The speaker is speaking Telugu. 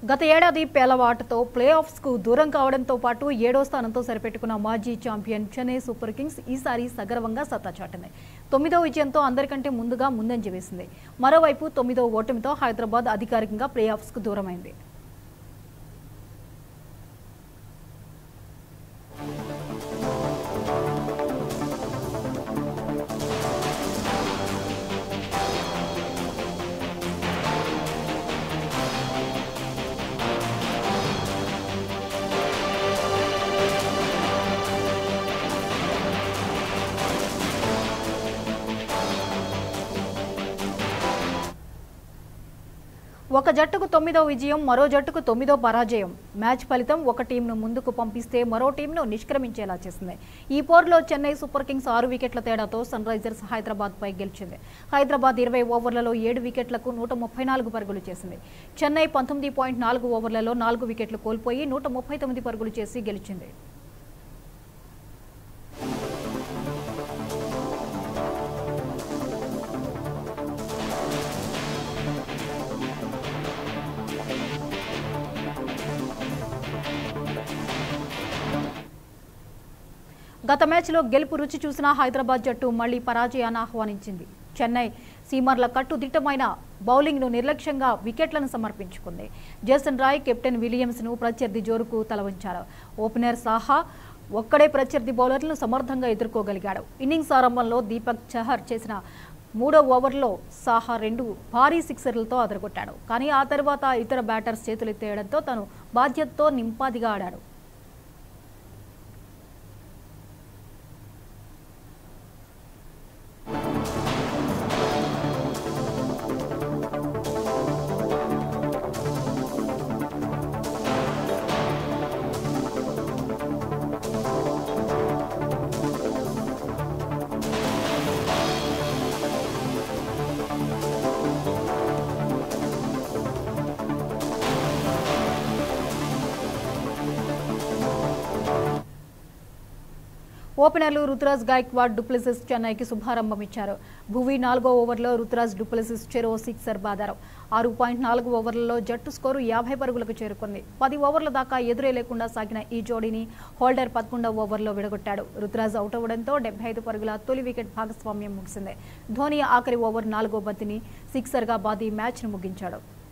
గత ఏడాది పేలవాటతో ప్లే ఆఫ్స్కు దూరం కావడంతో పాటు ఏడో స్థానంతో సరిపెట్టుకున్న మాజీ ఛాంపియన్ చెన్నై సూపర్ కింగ్స్ ఈసారి సగర్వంగా సత్తా చాటింది తొమ్మిదో విజయంతో అందరికంటే ముందుగా ముందంజ వేసింది మరోవైపు తొమ్మిదో ఓటమితో హైదరాబాద్ అధికారికంగా ప్లే ఆఫ్స్కు దూరమైంది ఒక జట్టుకు తొమ్మిదో విజయం మరో జట్టుకు తొమ్మిదో పరాజయం మ్యాచ్ ఫలితం ఒక టీంను ముందుకు పంపిస్తే మరో టీంను నిష్క్రమించేలా చేసింది ఈ పోరులో చెన్నై సూపర్ కింగ్స్ ఆరు వికెట్ల తేడాతో సన్ రైజర్స్ హైదరాబాద్ పై గెలిచింది హైదరాబాద్ ఇరవై ఓవర్లలో ఏడు వికెట్లకు నూట ముప్పై నాలుగు పరుగులు చేసింది చెన్నై పంతొమ్మిది పాయింట్ నాలుగు ఓవర్లలో నాలుగు వికెట్లు కోల్పోయి నూట ముప్పై తొమ్మిది పరుగులు చేసి గెలిచింది గత మ్యాచ్లో గెలుపు రుచి చూసిన హైదరాబాద్ జట్టు మళ్లీ పరాజయాన్ని ఆహ్వానించింది చెన్నై సీమర్ల కట్టుదిట్టమైన బౌలింగ్ను నిర్లక్ష్యంగా వికెట్లను సమర్పించుకుంది జేసన్ రాయ్ కెప్టెన్ విలియమ్స్ను ప్రత్యర్థి జోరుకు తలవంచారు ఓపెనర్ సాహా ఒక్కడే ప్రత్యర్థి బౌలర్లను సమర్థంగా ఎదుర్కోగలిగాడు ఇన్నింగ్స్ ఆరంభంలో దీపక్ చహర్ చేసిన మూడో ఓవర్లో సాహా రెండు భారీ సిక్సర్లతో అదరగొట్టాడు కానీ ఆ తర్వాత ఇతర బ్యాటర్స్ చేతులెత్తేయడంతో తను బాధ్యతతో నింపాదిగా ఆడాడు ఓపెనర్లు రుతురాజ్ గాయక్వాడ్ డుప్లెసిస్ చెన్నైకి శుభారంభం ఇచ్చారు భువి నాలుగో ఓవర్లో రుతురాజ్ డుప్లెసిస్ చెరో సిక్సర్ బాదారు ఆరు పాయింట్ నాలుగు ఓవర్లలో జట్టు స్కోరు యాభై పరుగులకు చేరుకుంది పది ఓవర్ల దాకా ఎదురే లేకుండా సాగిన ఈ జోడీని హోల్డర్ పదకొండవ ఓవర్లో విడగొట్టాడు రుతురాజ్ అవుట్ అవ్వడంతో డెబ్బై ఐదు పరుగుల తొలి వికెట్ భాగస్వామ్యం ముగిసింది ధోని ఆఖరి ఓవర్ నాలుగో బంతిని సిక్సర్గా బాది మ్యాచ్ను ముగించాడు